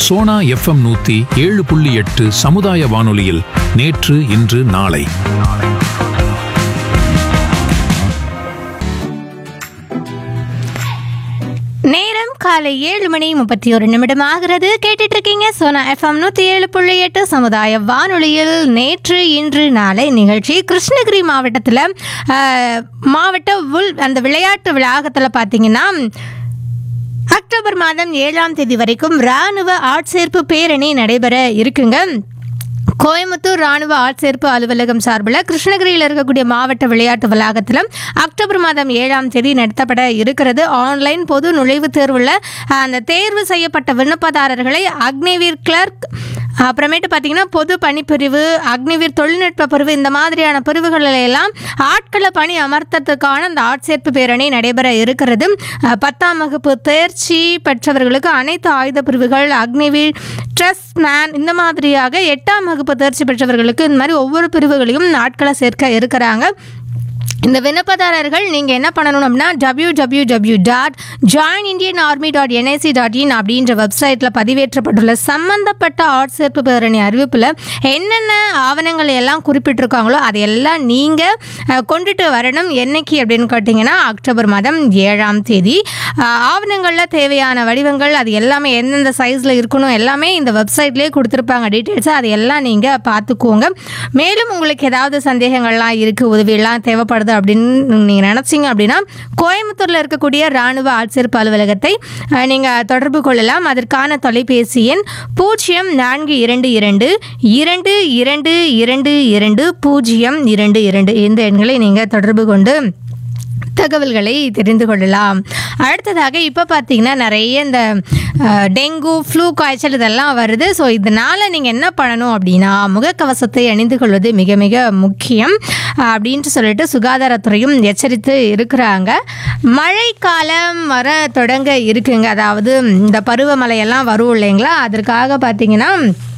Sona FM நூத்தி ஏழு புள்ளி எட்டு சமுதாய வானொலியில் நேற்று இன்று நாளை நேரம் காலை ஏழு மணி முப்பத்தி ஒரு நிமிடம் ஆகிறது கேட்டுட்டு இருக்கீங்க சோனா எஃப்எம் நூத்தி ஏழு புள்ளி எட்டு சமுதாய வானொலியில் நேற்று இன்று நாளை நிகழ்ச்சி கிருஷ்ணகிரி மாவட்டத்தில் மாவட்ட உள் அந்த விளையாட்டு வளாகத்தில் பார்த்தீங்கன்னா அக்டோபர் மாதம் ஏழாம் தேதி வரைக்கும் ராணுவ ஆட்சேர்ப்பு பேரணி நடைபெற இருக்குங்க கோயம்புத்தூர் ராணுவ ஆட்சேர்ப்பு அலுவலகம் சார்பில் கிருஷ்ணகிரியில் இருக்கக்கூடிய மாவட்ட விளையாட்டு வளாகத்தில் அக்டோபர் மாதம் ஏழாம் தேதி நடத்தப்பட இருக்கிறது ஆன்லைன் பொது நுழைவுத் தேர்வில் அந்த தேர்வு செய்யப்பட்ட விண்ணப்பதாரர்களை அக்னிவீர் கிளர்க் அப்புறமேட்டு பார்த்தீங்கன்னா பொது பணிப்பிரிவு அக்னிவீர் தொழில்நுட்ப பிரிவு இந்த மாதிரியான பிரிவுகளில் எல்லாம் ஆட்களை பணி அமர்த்தத்துக்கான அந்த ஆட்சேர்ப்பு பேரணி நடைபெற இருக்கிறது அஹ், பத்தாம் வகுப்பு தேர்ச்சி பெற்றவர்களுக்கு அனைத்து ஆயுத பிரிவுகள் அக்னிவீர் ட்ரஸ்ட் மேன் இந்த மாதிரியாக எட்டாம் வகுப்பு தேர்ச்சி பெற்றவர்களுக்கு இந்த மாதிரி ஒவ்வொரு பிரிவுகளையும் ஆட்களை சேர்க்க இருக்கிறாங்க இந்த விண்ணப்பதாரர்கள் நீங்கள் என்ன பண்ணணும் அப்படின்னா W W W dot join Indian army dot NIC dot in அப்படின்ற வெப்சைட்டில் பதிவேற்றப்பட்டுள்ள சம்பந்தப்பட்ட ஆட்சேர்ப்பு பேரணி அறிவிப்பில் என்னென்ன ஆவணங்கள் எல்லாம் குறிப்பிட்டிருக்காங்களோ அதையெல்லாம் நீங்கள் கொண்டுட்டு வரணும் என்னைக்கு அப்படின்னு கேட்டிங்கன்னா அக்டோபர் மாதம் ஏழாம் தேதி அஹ், ஆவணங்களில் தேவையான வடிவங்கள் அது எல்லாமே எந்தெந்த சைஸில் இருக்கணும் எல்லாமே இந்த வெப்சைட்லேயே கொடுத்துருப்பாங்க டீட்டெயில்ஸ் அது எல்லாம் நீங்கள் பார்த்துக்கோங்க மேலும் உங்களுக்கு ஏதாவது சந்தேகங்கள்லாம் இருக்குது உதவியெல்லாம் தேவைப்படுது அப்படின்னு நீங்கள் நினச்சிங்க அப்படின்னா கோயம்புத்தூரில் இருக்கக்கூடிய இராணுவ ஆட்சேர்ப்பு அலுவலகத்தை நீங்கள் தொடர்பு கொள்ளலாம் அதற்கான தொலைபேசி எண் பூஜ்ஜியம் நான்கு இரண்டு இரண்டு இரண்டு இரண்டு இரண்டு இரண்டு பூஜ்ஜியம் இரண்டு இரண்டு இந்த எண்களை நீங்கள் தொடர்பு கொண்டு தகவல்களை தெரிந்து கொள்ளலாம் அடுத்ததாக இப்போ பார்த்தீங்கன்னா நிறைய இந்த அஹ், டெங்கு ஃப்ளூ காய்ச்சல் இதெல்லாம் வருது ஸோ இதனால் நீங்கள் என்ன பண்ணணும் அப்படின்னா முகக்கவசத்தை அணிந்து கொள்வது மிக மிக முக்கியம் அஹ், அப்படின்ட்டு சொல்லிட்டு சுகாதாரத்துறையும் எச்சரித்து இருக்கிறாங்க மழைக்காலம் வர தொடங்க இருக்குங்க அதாவது இந்த பருவமழையெல்லாம் வரும் இல்லைங்களா அதற்காக பார்த்தீங்கன்னா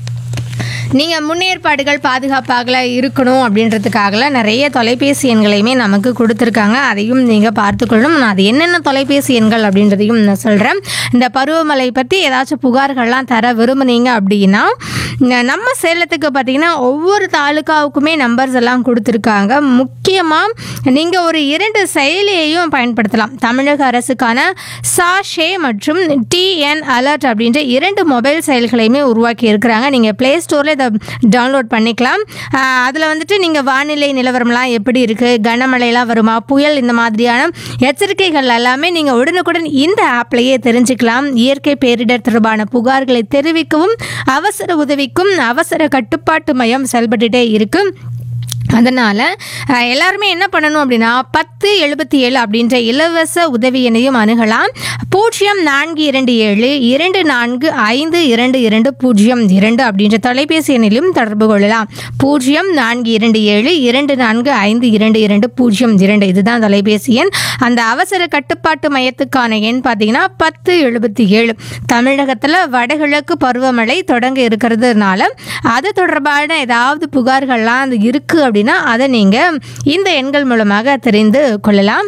நீங்கள் முன்னேற்பாடுகள் பாதுகாப்பாக இருக்கணும் அப்படின்றதுக்காக நிறைய தொலைபேசி எண்களையுமே நமக்கு கொடுத்துருக்காங்க அதையும் நீங்கள் பார்த்துக்கொள்ளணும் நான் அது என்னென்ன தொலைபேசி எண்கள் அப்படின்றதையும் நான் சொல்கிறேன் இந்த பருவமழை பற்றி ஏதாச்சும் புகார்கள்லாம் தர விரும்புனீங்க அப்படின்னா ந- நம்ம சேலத்துக்கு பார்த்தீங்கன்னா ஒவ்வொரு தாலுக்காவுக்குமே நம்பர்ஸ் எல்லாம் கொடுத்துருக்காங்க முக்கியமாக நீங்கள் ஒரு இரண்டு செயலியையும் பயன்படுத்தலாம் தமிழக அரசுக்கான சாஷே மற்றும் டிஎன் அலர்ட் அப்படின்ற இரண்டு மொபைல் செயல்களையுமே உருவாக்கி இருக்கிறாங்க நீங்கள் ப்ளே ஸ்டோரில் இதை டவுன்லோட் பண்ணிக்கலாம் அதில் வந்துட்டு நீங்கள் வானிலை நிலவரம்லாம் எப்படி இருக்குது கனமழைலாம் வருமா புயல் இந்த மாதிரியான எச்சரிக்கைகள் எல்லாமே நீங்கள் உடனுக்குடன் இந்த ஆப்லேயே தெரிஞ்சுக்கலாம் இயற்கை பேரிடர் தொடர்பான புகார்களை தெரிவிக்கவும் அவசர உதவிக்கும் அவசர கட்டுப்பாட்டு மையம் செயல்பட்டுட்டே இருக்குது அதனால் அஹ், எல்லாருமே என்ன பண்ணணும் அப்படின்னா பத்து எழுபத்தி ஏழு அப்படின்ற இலவச உதவி எண்ணையும் அணுகலாம் பூஜ்ஜியம் நான்கு இரண்டு ஏழு இரண்டு நான்கு ஐந்து இரண்டு இரண்டு பூஜ்ஜியம் இரண்டு அப்படின்ற தொலைபேசி எண்ணிலும் தொடர்பு கொள்ளலாம் பூஜ்ஜியம் நான்கு இரண்டு ஏழு இரண்டு நான்கு ஐந்து இரண்டு இரண்டு பூஜ்ஜியம் இரண்டு இதுதான் தொலைபேசி எண் அந்த அவசர கட்டுப்பாட்டு மையத்துக்கான எண் பார்த்தீங்கன்னா பத்து எழுபத்தி ஏழு தமிழகத்தில் வடகிழக்கு பருவமழை தொடங்க இருக்கிறதுனால அது தொடர்பான ஏதாவது புகார்கள்லாம் அது இருக்குது அப்படின்னா அதை நீங்கள் இந்த எண்கள் மூலமாக தெரிந்து கொள்ளலாம்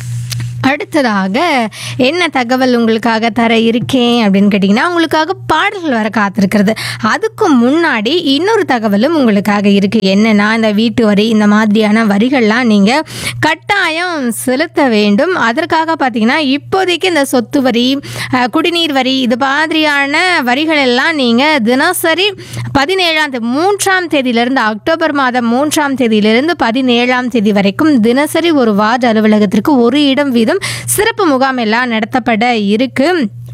அடுத்ததாக என்ன தகவல் உங்களுக்காக தர இருக்கேன் அப்படின்னு கேட்டிங்கன்னா உங்களுக்காக பாடல்கள் வர காத்திருக்கிறது அதுக்கு முன்னாடி இன்னொரு தகவலும் உங்களுக்காக இருக்குது என்னென்னா இந்த வீட்டு வரி இந்த மாதிரியான வரிகள்லாம் நீங்கள் கட்டாயம் செலுத்த வேண்டும் அதற்காக பார்த்தீங்கன்னா இப்போதைக்கு இந்த சொத்து வரி அஹ், குடிநீர் வரி இது மாதிரியான வரிகள் எல்லாம் நீங்கள் தினசரி பதினேழாம் தேதி மூன்றாம் தேதியிலிருந்து அக்டோபர் மாதம் மூன்றாம் தேதியிலிருந்து பதினேழாம் தேதி வரைக்கும் தினசரி ஒரு வார்டு அலுவலகத்திற்கு ஒரு இடம் வீதம் சிறப்பு முகாம் எல்லாம் நடத்தப்பட இருக்கு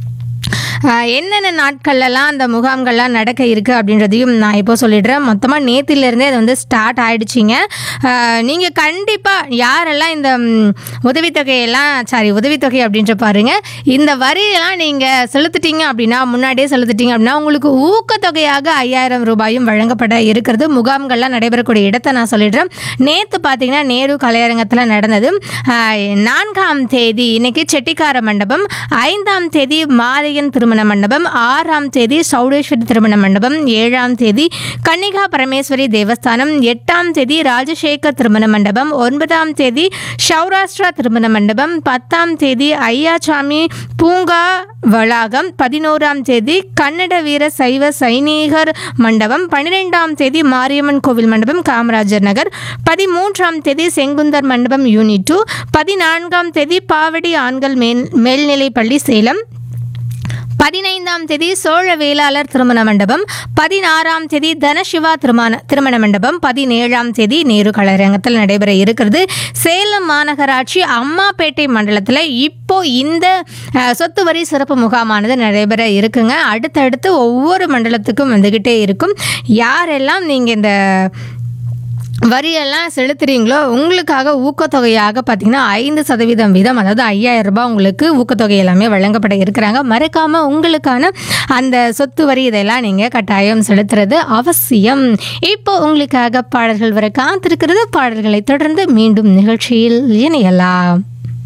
ஆஹ் என்னென்ன நாட்கள்லாம் அந்த முகாம்கள்லாம் நடக்க இருக்குது அப்படின்றதையும் நான் இப்போ சொல்லிடுறேன் மொத்தமாக நேத்திலேருந்தே அது வந்து ஸ்டார்ட் ஆயிடுச்சிங்க நீங்கள் கண்டிப்பாக யாரெல்லாம் இந்த ம், உதவித்தொகையெல்லாம் சாரி உதவித்தொகை அப்படின்ற பாருங்க இந்த வரியெல்லாம் நீங்கள் செலுத்திட்டீங்க அப்படின்னா முன்னாடியே செலுத்திட்டீங்க அப்படின்னா உங்களுக்கு ஊக்கத்தொகையாக ஐயாயிரம் ரூபாயும் வழங்கப்பட இருக்கிறது முகாம்கள்லாம் நடைபெறக்கூடிய இடத்தை நான் சொல்லிடுறேன் நேற்று பார்த்தீங்கன்னா நேரு கலையரங்கத்தில் நடந்தது ஆஹ் நான்காம் தேதி இன்னைக்கு செட்டிக்கார மண்டபம் ஐந்தாம் தேதி மாரியன் திருமண திருமண மண்டபம் ஆறாம் தேதி சௌடேஸ்வரி திருமண மண்டபம் ஏழாம் தேதி கன்னிகா பரமேஸ்வரி தேவஸ்தானம் எட்டாம் தேதி ராஜசேகர் திருமண மண்டபம் ஒன்பதாம் தேதி சௌராஷ்டிரா திருமண மண்டபம் பத்தாம் தேதி ஐயாசாமி பூங்கா வளாகம் பதினோராம் தேதி கன்னட வீர சைவ சைனிகர் மண்டபம் பன்னிரெண்டாம் தேதி மாரியம்மன் கோவில் மண்டபம் காமராஜர் நகர் பதிமூன்றாம் தேதி செங்குந்தர் மண்டபம் யூனிட் டூ பதினான்காம் தேதி பாவடி ஆண்கள் மேல் மேல்நிலைப்பள்ளி சேலம் பதினைந்தாம் தேதி சோழ வேளாளர் திருமண மண்டபம் பதினாறாம் தேதி தனசிவா திருமண திருமண மண்டபம் பதினேழாம் தேதி நேரு கலையரங்கத்தில் நடைபெற இருக்கிறது சேலம் மாநகராட்சி அம்மாப்பேட்டை மண்டலத்தில் இப்போ இந்த அஹ், சொத்து வரி சிறப்பு முகாமானது நடைபெற இருக்குங்க அடுத்தடுத்து ஒவ்வொரு மண்டலத்துக்கும் வந்துக்கிட்டே இருக்கும் யாரெல்லாம் நீங்கள் இந்த வரியெல்லாம் செலுத்துறீங்களோ உங்களுக்காக ஊக்கத்தொகையாக பார்த்தீங்கன்னா ஐந்து சதவீதம் வீதம் அதாவது ஐயாயிரம் ரூபாய் உங்களுக்கு ஊக்கத்தொகை எல்லாமே வழங்கப்பட இருக்கிறாங்க மறக்காம உங்களுக்கான அந்த சொத்து வரி இதெல்லாம் நீங்கள் கட்டாயம் செலுத்துறது அவசியம் இப்போ உங்களுக்காக பாடல்கள் வர காத்திருக்கிறது பாடல்களை தொடர்ந்து மீண்டும் நிகழ்ச்சியில் இணையலாம்